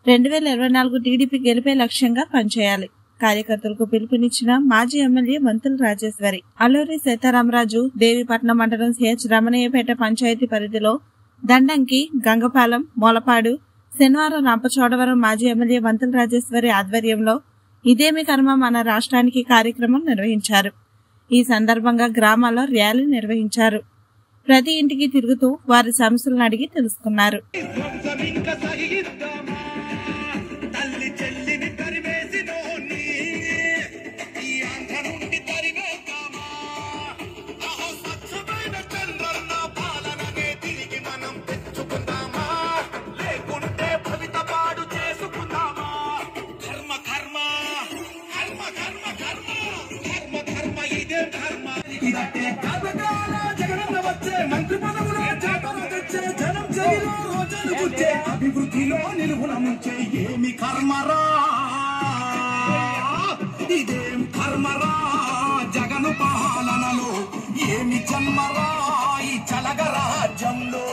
రెండు వేల ఇరవై నాలుగు టీడీపీ గెలిపే లక్ష్యంగా పనిచేయాలి కార్యకర్తలకు పిలుపునిచ్చిన మాజీ ఎమ్మెల్యే మంతుల రాజేశ్వరి అల్లూరి సీతారామరాజు దేవిపట్నం మండలం సిహెచ్ రమణయ్యపేట పంచాయతీ పరిధిలో దండంకి గంగపాలెం మొలపాడు శనివారం రంపచోడవరం మాజీ ఎమ్మెల్యే వంతుల రాజేశ్వరి ఆధ్వర్యంలో ఇదేమి కర్మ మన రాష్ట్రానికి కార్యక్రమం నిర్వహించారు ఈ సందర్భంగా గ్రామాల్లో ర్యాలీ నిర్వహించారు ప్రతి ఇంటికి తిరుగుతూ వారి సమస్యలను అడిగి తెలుసుకున్నారు ధ్వంసమింక సహిద్దామా తల్లి చెల్లిని తరివేసినోని ఈ ఆంధ్ర నుండి తరివేద్దామా అహో స్వచ్ఛమైన చంద్రన్న పాలననే తిరిగి మనం తెచ్చుకుందామా లేకుంటే భవిత పాడు చేసుకుందామా కర్మ కర్మ కర్మ కర్మ కర్మ కర్మ కర్మ ఇదే కర్మ ఇదట్టే కర్మకాల జగనన్న వచ్చే మంత్రి పదవులో జాతర తెచ్చే జనం చెవిలో రోజులు గుచ్చే అభివృద్ధిలో నిలువున ముంచే ఏమి కర్మరా ఇదేం కర్మరా జగను పాలనలో ఏమి జన్మరా ఈ చలగ రాజ్యంలో